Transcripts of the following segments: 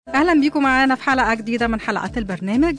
اهلا بيكم معانا في حلقه جديده من حلقات البرنامج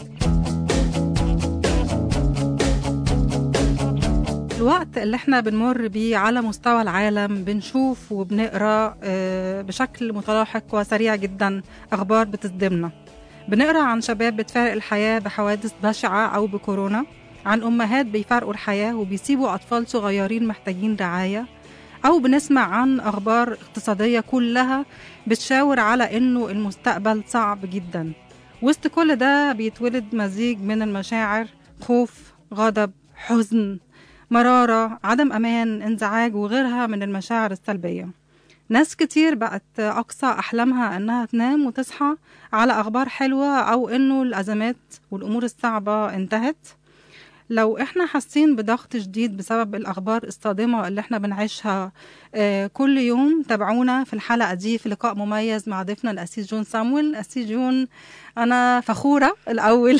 الوقت اللي احنا بنمر بيه على مستوى العالم بنشوف وبنقرا آه، بشكل متلاحق وسريع جدا اخبار بتصدمنا بنقرا عن شباب بتفارق الحياه بحوادث بشعه او بكورونا عن امهات بيفارقوا الحياه وبيسيبوا اطفال صغيرين محتاجين رعايه او بنسمع عن اخبار اقتصاديه كلها بتشاور على انه المستقبل صعب جدا وسط كل ده بيتولد مزيج من المشاعر خوف غضب حزن مرارة عدم أمان انزعاج وغيرها من المشاعر السلبية ناس كتير بقت أقصى أحلامها أنها تنام وتصحى على أخبار حلوة أو أنه الأزمات والأمور الصعبة انتهت لو احنا حاسين بضغط شديد بسبب الاخبار الصادمه اللي احنا بنعيشها آه، كل يوم تابعونا في الحلقه دي في لقاء مميز مع ضيفنا الاسيس جون سامويل اسيس جون انا فخوره الاول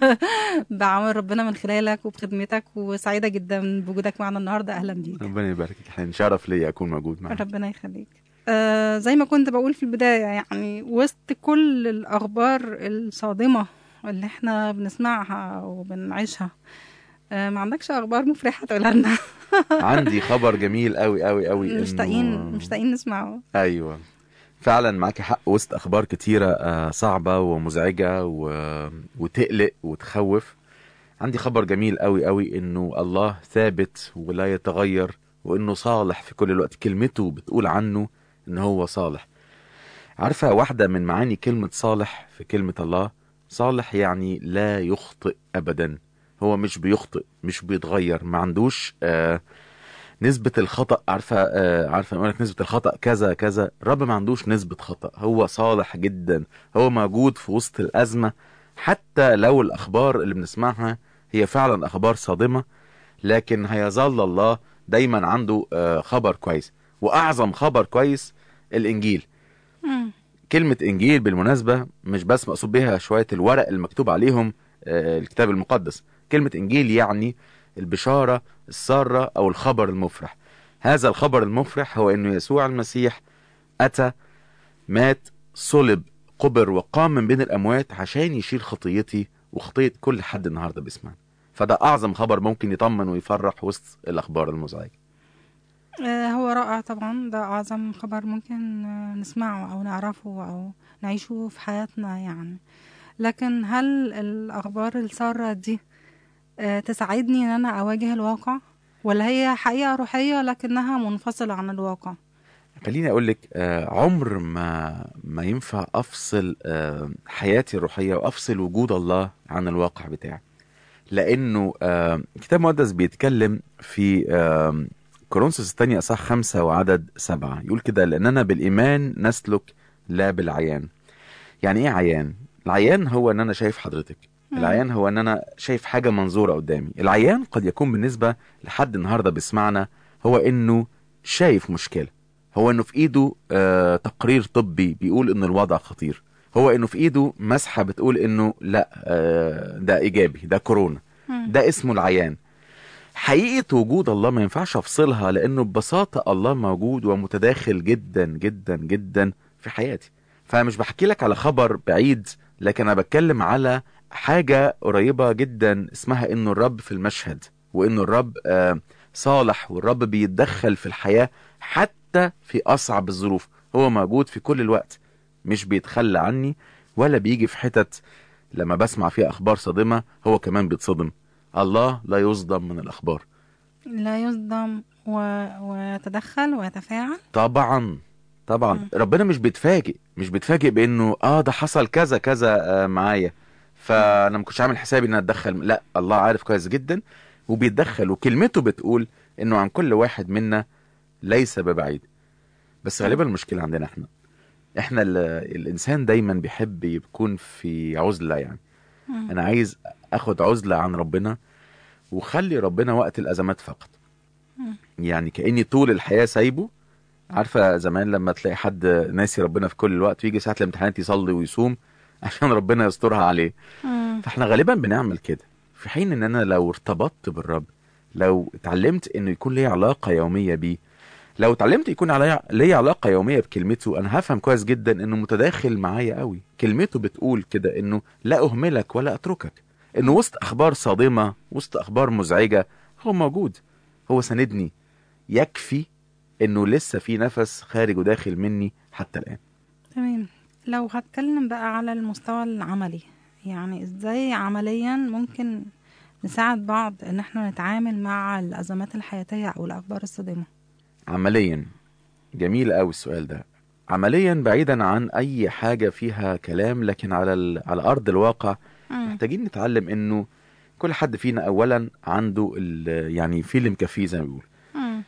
بعمل ربنا من خلالك وبخدمتك وسعيده جدا بوجودك معنا النهارده اهلا بيك ربنا يبارك فيك احنا شرف ليا اكون موجود معاك ربنا يخليك آه زي ما كنت بقول في البدايه يعني وسط كل الاخبار الصادمه اللي احنا بنسمعها وبنعيشها آه ما عندكش اخبار مفرحه تقولها لنا عندي خبر جميل قوي قوي قوي إنه- مشتاقين مشتاقين نسمعه ايوه فعلا معاكي حق وسط اخبار كتيره آه، صعبه ومزعجه و... وتقلق وتخوف عندي خبر جميل قوي قوي انه الله ثابت ولا يتغير وانه صالح في كل الوقت كلمته بتقول عنه ان هو صالح عارفه واحده من معاني كلمه صالح في كلمه الله صالح يعني لا يخطئ ابدا هو مش بيخطئ مش بيتغير ما عندوش آه نسبة الخطأ عارفة آه عارفة يقول لك نسبة الخطأ كذا كذا الرب ما عندوش نسبة خطأ هو صالح جدا هو موجود في وسط الأزمة حتى لو الأخبار اللي بنسمعها هي فعلا أخبار صادمة لكن هيظل الله دايما عنده آه خبر كويس وأعظم خبر كويس الإنجيل مم. كلمة إنجيل بالمناسبة مش بس مقصود بيها شوية الورق المكتوب عليهم آه، الكتاب المقدس كلمة إنجيل يعني البشارة السارة أو الخبر المفرح هذا الخبر المفرح هو أنه يسوع المسيح أتى مات صلب قبر وقام من بين الأموات عشان يشيل خطيتي وخطية كل حد النهاردة بيسمعنا فده أعظم خبر ممكن يطمن ويفرح وسط الأخبار المزعجة آه هو رائع طبعا ده اعظم خبر ممكن آه، نسمعه او نعرفه او نعيشه في حياتنا يعني لكن هل الاخبار الساره دي آه تساعدني ان انا اواجه الواقع ولا هي حقيقه روحيه لكنها منفصله عن الواقع خليني اقول لك آه، عمر ما ما ينفع افصل آه، حياتي الروحيه وافصل وجود الله عن الواقع بتاعي لانه آه، الكتاب المقدس بيتكلم في آه، كورنثوس الثانية اصحاح خمسة وعدد سبعة يقول كده لاننا بالايمان نسلك لا بالعيان يعني ايه عيان العيان هو ان انا شايف حضرتك العيان هو ان انا شايف حاجه منظوره قدامي العيان قد يكون بالنسبه لحد النهارده بيسمعنا هو انه شايف مشكله هو انه في ايده آه تقرير طبي بيقول ان الوضع خطير هو انه في ايده مسحه بتقول انه لا آه ده ايجابي ده كورونا مم. ده اسمه العيان حقيقة وجود الله ما ينفعش افصلها لانه ببساطة الله موجود ومتداخل جدا جدا جدا في حياتي فمش بحكي لك على خبر بعيد لكن انا بتكلم على حاجة قريبة جدا اسمها انه الرب في المشهد وانه الرب آه صالح والرب بيتدخل في الحياة حتى في اصعب الظروف هو موجود في كل الوقت مش بيتخلى عني ولا بيجي في حتت لما بسمع فيها اخبار صادمة هو كمان بيتصدم الله لا يصدم من الاخبار لا يصدم و... ويتدخل ويتفاعل طبعا طبعا مم. ربنا مش بيتفاجئ مش بيتفاجئ بانه اه ده حصل كذا كذا آه معايا فانا ما كنتش عامل حسابي ان أنا اتدخل لا الله عارف كويس جدا وبيتدخل وكلمته بتقول انه عن كل واحد منا ليس ببعيد بس غالبا المشكله عندنا احنا احنا ال- الانسان دايما بيحب يكون في عزله يعني مم. انا عايز اخد عزله عن ربنا وخلي ربنا وقت الازمات فقط مم. يعني كاني طول الحياه سايبه عارفه زمان لما تلاقي حد ناسي ربنا في كل الوقت ويجي ساعه الامتحانات يصلي ويصوم عشان ربنا يسترها عليه مم. فاحنا غالبا بنعمل كده في حين ان انا لو ارتبطت بالرب لو اتعلمت انه يكون لي علاقه يوميه بيه لو اتعلمت يكون عليا ليا علاقه يوميه بكلمته انا هفهم كويس جدا انه متداخل معايا قوي كلمته بتقول كده انه لا اهملك ولا اتركك انه وسط اخبار صادمه وسط اخبار مزعجه هو موجود هو سندني يكفي انه لسه في نفس خارج وداخل مني حتى الان تمام لو هتكلم بقى على المستوى العملي يعني ازاي عمليا ممكن نساعد بعض ان احنا نتعامل مع الازمات الحياتيه او الاخبار الصادمه عمليا جميل قوي السؤال ده عمليا بعيدا عن اي حاجه فيها كلام لكن على ال... على ارض الواقع مم. محتاجين نتعلم انه كل حد فينا اولا عنده ال... يعني في اللي مكفيه زي ما بيقول مم.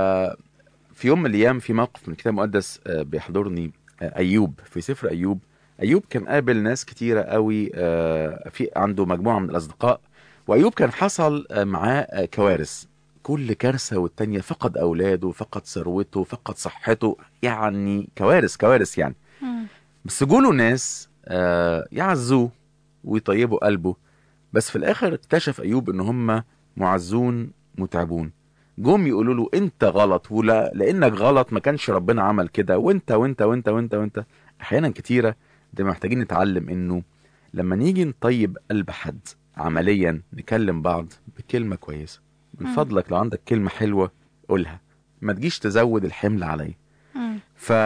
ففي يوم من الايام في موقف من الكتاب المقدس آه، بيحضرني آه، ايوب في سفر ايوب ايوب كان قابل ناس كتيره قوي آه، في عنده مجموعه من الاصدقاء وايوب كان حصل آه، معاه آه، كوارث كل كارثه والتانيه فقد اولاده فقد ثروته فقد صحته يعني كوارث كوارث يعني مم. بس جوله ناس آه، يعزوه ويطيبوا قلبه بس في الاخر اكتشف ايوب ان هم معزون متعبون جم يقولوا له انت غلط ولا لانك غلط ما كانش ربنا عمل كده وانت وانت وانت وانت وانت احيانا كتيره ده محتاجين نتعلم انه لما نيجي نطيب قلب حد عمليا نكلم بعض بكلمه كويسه من مم. فضلك لو عندك كلمه حلوه قولها ما تجيش تزود الحمل عليا مم.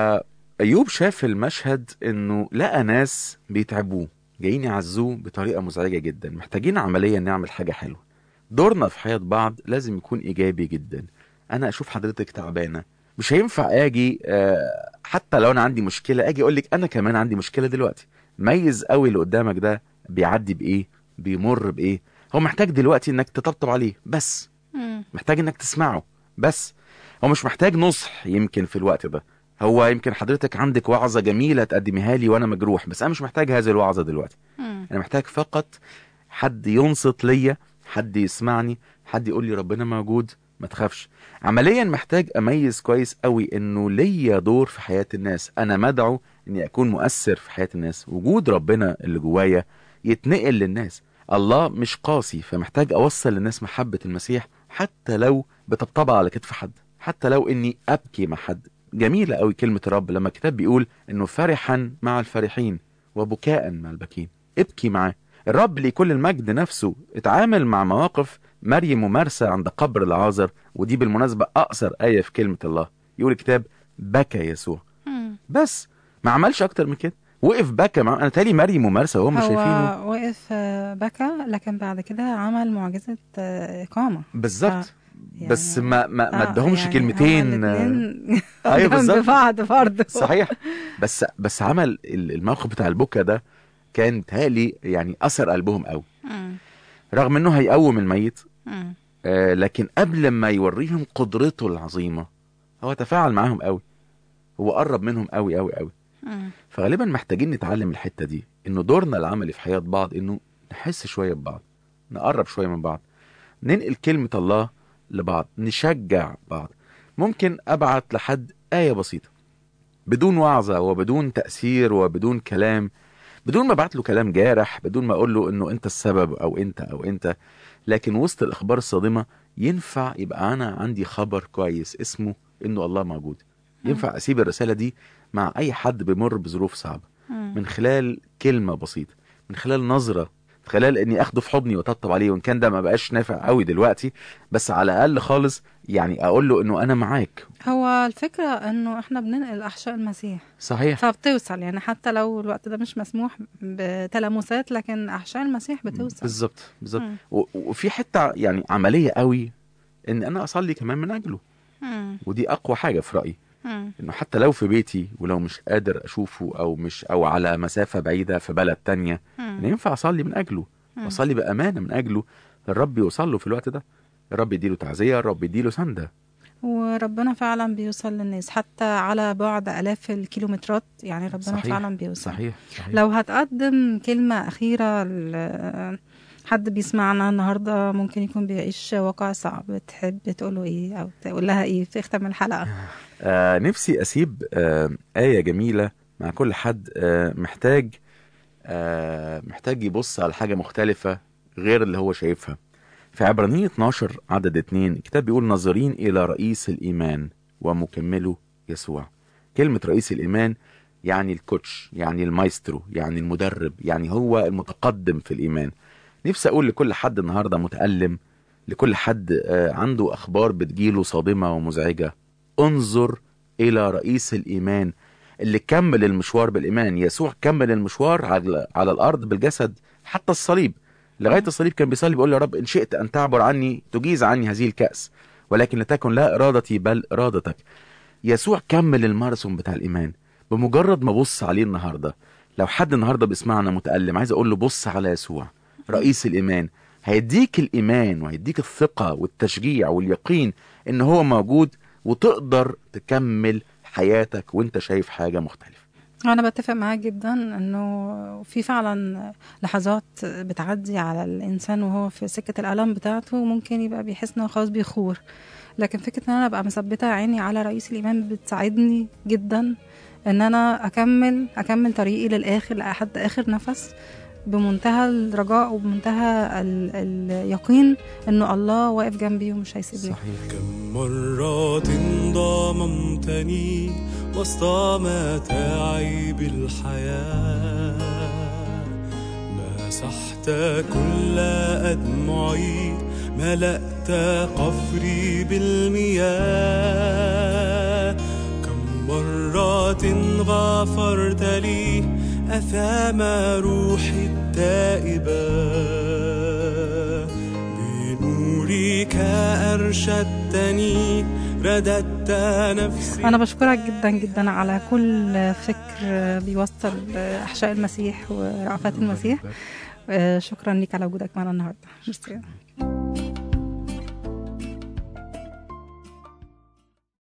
فأيوب شاف المشهد إنه لقى ناس بيتعبوه جايين يعزوه بطريقة مزعجة جدا محتاجين عمليا نعمل حاجة حلوة دورنا في حياة بعض لازم يكون إيجابي جدا أنا أشوف حضرتك تعبانة مش هينفع أجي آه، حتى لو أنا عندي مشكلة أجي أقول لك أنا كمان عندي مشكلة دلوقتي ميز قوي اللي قدامك ده بيعدي بإيه بيمر بإيه هو محتاج دلوقتي إنك تطبطب عليه بس مم. محتاج انك تسمعه بس هو مش محتاج نصح يمكن في الوقت ده هو يمكن حضرتك عندك وعظة جميلة تقدميها لي وانا مجروح بس انا مش محتاج هذه الوعظة دلوقتي مم. انا محتاج فقط حد ينصت ليا حد يسمعني حد يقول لي ربنا موجود ما تخافش عمليا محتاج اميز كويس قوي انه ليا دور في حياة الناس انا مدعو اني اكون مؤثر في حياة الناس وجود ربنا اللي جوايا يتنقل للناس الله مش قاسي فمحتاج اوصل للناس محبة المسيح حتى لو بطبطبة على كتف حد حتى لو اني ابكي مع حد جميلة قوي كلمة الرب لما الكتاب بيقول انه فرحا مع الفرحين وبكاء مع البكين ابكي معاه الرب ليه كل المجد نفسه اتعامل مع مواقف مريم ومرسى عند قبر العازر ودي بالمناسبة أقصر آية في كلمة الله يقول الكتاب بكى يسوع مم. بس ما عملش أكتر من كده وقف بكى مع... أنا تالي مريم ومرسى وهم شايفينه هو وقف آه، بكى لكن بعد كده عمل معجزه آه، اقامه بالظبط يعني- بس ما ما, ما آه، ادهمش يعني كلمتين هما الاتنين أيوة جنب بالظبط. بعض برضه صحيح بس بس عمل ال- الموقف بتاع البكا ده كان تالي يعني أثر قلبهم قوي مم. رغم انه هيقوم الميت مم. آه لكن قبل ما يوريهم قدرته العظيمة هو تفاعل معاهم قوي هو قرب منهم قوي قوي قوي مم. فغالبا محتاجين نتعلم الحتة دي انه دورنا العملي في حياة بعض انه نحس شوية ببعض نقرب شوية من بعض ننقل كلمة الله لبعض نشجع بعض ممكن ابعت لحد آية بسيطة بدون وعظة وبدون تأثير وبدون كلام بدون ما ابعت له كلام جارح بدون ما اقول له انه انت السبب او انت او انت لكن وسط الاخبار الصادمة ينفع يبقى انا عندي خبر كويس اسمه انه الله موجود ينفع اسيب الرسالة دي مع اي حد بيمر بظروف صعبة مم. من خلال كلمة بسيطة من خلال نظرة من خلال اني اخده في حضني واطبطب عليه وان كان ده ما بقاش نافع قوي دلوقتي بس على الاقل خالص يعني اقول له انه انا معاك هو الفكرة انه احنا بننقل احشاء المسيح صحيح فبتوصل يعني حتى لو الوقت ده مش مسموح بتلامسات لكن احشاء المسيح بتوصل بالظبط بالظبط مم. و- وفي حتة يعني عملية قوي ان انا اصلي كمان من اجله مم. ودي اقوى حاجة في رأيي مم. انه حتى لو في بيتي ولو مش قادر اشوفه او مش او على مسافة بعيدة في بلد تانية مم. انا ينفع اصلي من اجله مم. واصلي بامانة من اجله الرب يوصل له في الوقت ده الرب يديله تعزية الرب يديله سندة وربنا فعلا بيوصل للناس حتى على بعد آلاف الكيلومترات يعني ربنا صحيح. فعلا بيوصل صحيح صحيح لو هتقدم كلمة أخيرة ل- حد بيسمعنا النهاردة ممكن يكون بيعيش واقع صعب تحب تقوله ايه أو تقول لها ايه في ختام الحلقة آه نفسي اسيب آه آية جميلة مع كل حد آه محتاج آه محتاج يبص على حاجة مختلفة غير اللي هو شايفها في عبرانية 12 عدد 2 الكتاب بيقول ناظرين إلى رئيس الإيمان ومكمله يسوع كلمة رئيس الإيمان يعني الكوتش يعني المايسترو يعني المدرب يعني هو المتقدم في الإيمان نفسي أقول لكل حد النهاردة متألم لكل حد آه، عنده أخبار بتجيله صادمة ومزعجة انظر إلى رئيس الإيمان اللي كمل المشوار بالإيمان يسوع كمل المشوار على, على الأرض بالجسد حتى الصليب لغاية الصليب كان بيصلي بيقول يا رب إن شئت أن تعبر عني تجيز عني هذه الكأس ولكن لتكن لا إرادتي بل إرادتك يسوع كمل الماراثون بتاع الإيمان بمجرد ما بص عليه النهاردة لو حد النهاردة بيسمعنا متألم عايز أقول له بص على يسوع رئيس الإيمان هيديك الإيمان وهيديك الثقة والتشجيع واليقين إن هو موجود وتقدر تكمل حياتك وانت شايف حاجة مختلفة انا بتفق معاك جدا انه في فعلا لحظات بتعدي على الانسان وهو في سكه الالم بتاعته ممكن يبقى بيحس انه خلاص بيخور لكن فكره ان انا ابقى مثبته عيني على رئيس الايمان بتساعدني جدا ان انا اكمل اكمل طريقي للاخر لحد اخر نفس بمنتهى الرجاء وبمنتهى ال- اليقين انه الله واقف جنبي ومش هيسيبني كم مرات ضممتني وسط متاعب الحياة مسحت كل أدمعي ملأت قفري بالمياه كم مرات غفرت لي أثام روحي التائبة بنورك أرشدتني رددت نفسي أنا بشكرك جدا جدا على كل فكر بيوصل أحشاء المسيح ورأفات المسيح آه، شكرا ليك على وجودك معنا النهارده ميرسي.